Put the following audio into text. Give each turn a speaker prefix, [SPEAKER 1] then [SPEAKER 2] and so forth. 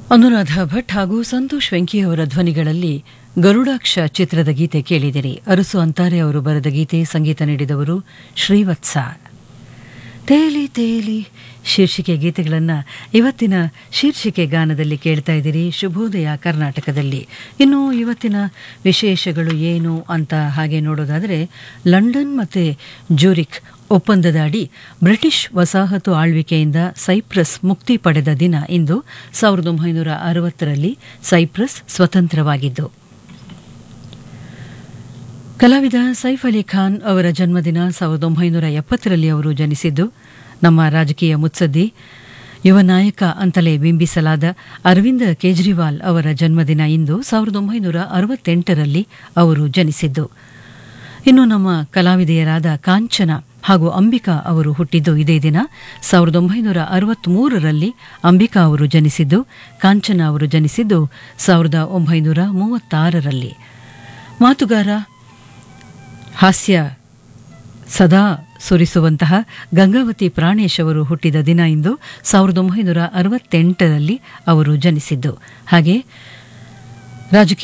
[SPEAKER 1] ಅನುರಾಧ ಭಟ್ ಹಾಗೂ ಸಂತೋಷ್ ವೆಂಕಿಯವರ ಧ್ವನಿಗಳಲ್ಲಿ ಗರುಡಾಕ್ಷ ಚಿತ್ರದ ಗೀತೆ ಕೇಳಿದಿರಿ ಅರಸು ಅಂತಾರೆ ಅವರು ಬರೆದ ಗೀತೆ ಸಂಗೀತ ನೀಡಿದವರು ಶ್ರೀವತ್ಸ ತೇಲಿ ತೇಲಿ ಶೀರ್ಷಿಕೆ ಗೀತೆಗಳನ್ನು ಇವತ್ತಿನ ಶೀರ್ಷಿಕೆ ಗಾನದಲ್ಲಿ ಕೇಳ್ತಾ ಇದ್ದೀರಿ ಶುಭೋದಯ ಕರ್ನಾಟಕದಲ್ಲಿ ಇನ್ನು ಇವತ್ತಿನ ವಿಶೇಷಗಳು ಏನು ಅಂತ ಹಾಗೆ ನೋಡೋದಾದರೆ ಲಂಡನ್ ಮತ್ತು ಜೂರಿಕ್ ಒಪ್ಪಂದದ ಅಡಿ ಬ್ರಿಟಿಷ್ ವಸಾಹತು ಆಳ್ವಿಕೆಯಿಂದ ಸೈಪ್ರಸ್ ಮುಕ್ತಿ ಪಡೆದ ದಿನ ಇಂದು ಸಾವಿರದ ಒಂಬೈನೂರ ಅರವತ್ತರಲ್ಲಿ ಸೈಪ್ರಸ್ ಸ್ವತಂತ್ರವಾಗಿದ್ದು ಕಲಾವಿದ ಸೈಫ್ ಅಲಿ ಖಾನ್ ಅವರ ಜನ್ಮದಿನ ಸಾವಿರದ ಒಂಬೈನೂರ ಎಪ್ಪತ್ತರಲ್ಲಿ ಅವರು ಜನಿಸಿದ್ದು ನಮ್ಮ ರಾಜಕೀಯ ಮುತ್ಸದ್ದಿ ಯುವ ನಾಯಕ ಅಂತಲೇ ಬಿಂಬಿಸಲಾದ ಅರವಿಂದ ಕೇಜ್ರಿವಾಲ್ ಅವರ ಜನ್ಮದಿನ ಇಂದು ಸಾವಿರದ ಒಂಬೈನೂರ ಅರವತ್ತೆಂಟರಲ್ಲಿ ಅವರು ಜನಿಸಿದ್ದು ಇನ್ನು ನಮ್ಮ ಕಲಾವಿದೆಯರಾದ ಕಾಂಚನ ಹಾಗೂ ಅಂಬಿಕಾ ಅವರು ಹುಟ್ಟಿದ್ದು ಇದೇ ದಿನ ಸಾವಿರದ ಒಂಬೈನೂರ ಅರವತ್ತ್ಮೂರರಲ್ಲಿ ಅಂಬಿಕಾ ಅವರು ಜನಿಸಿದ್ದು ಕಾಂಚನ ಅವರು ಜನಿಸಿದ್ದು ಸಾವಿರದ ಒಂಬೈನೂರ ಮೂವತ್ತಾರರಲ್ಲಿ ಮಾತುಗಾರ ಹಾಸ್ಯ ಸದಾ ಸುರಿಸುವಂತಹ ಗಂಗಾವತಿ ಪ್ರಾಣೇಶ್ ಅವರು ಹುಟ್ಟಿದ ದಿನ ಇಂದು ಸಾವಿರದ ಒಂಬೈನೂರ ಅರವತ್ತೆಂಟರಲ್ಲಿ ಅವರು ಜನಿಸಿದ್ದು ಹಾಗೆ ರಾಜಕೀಯ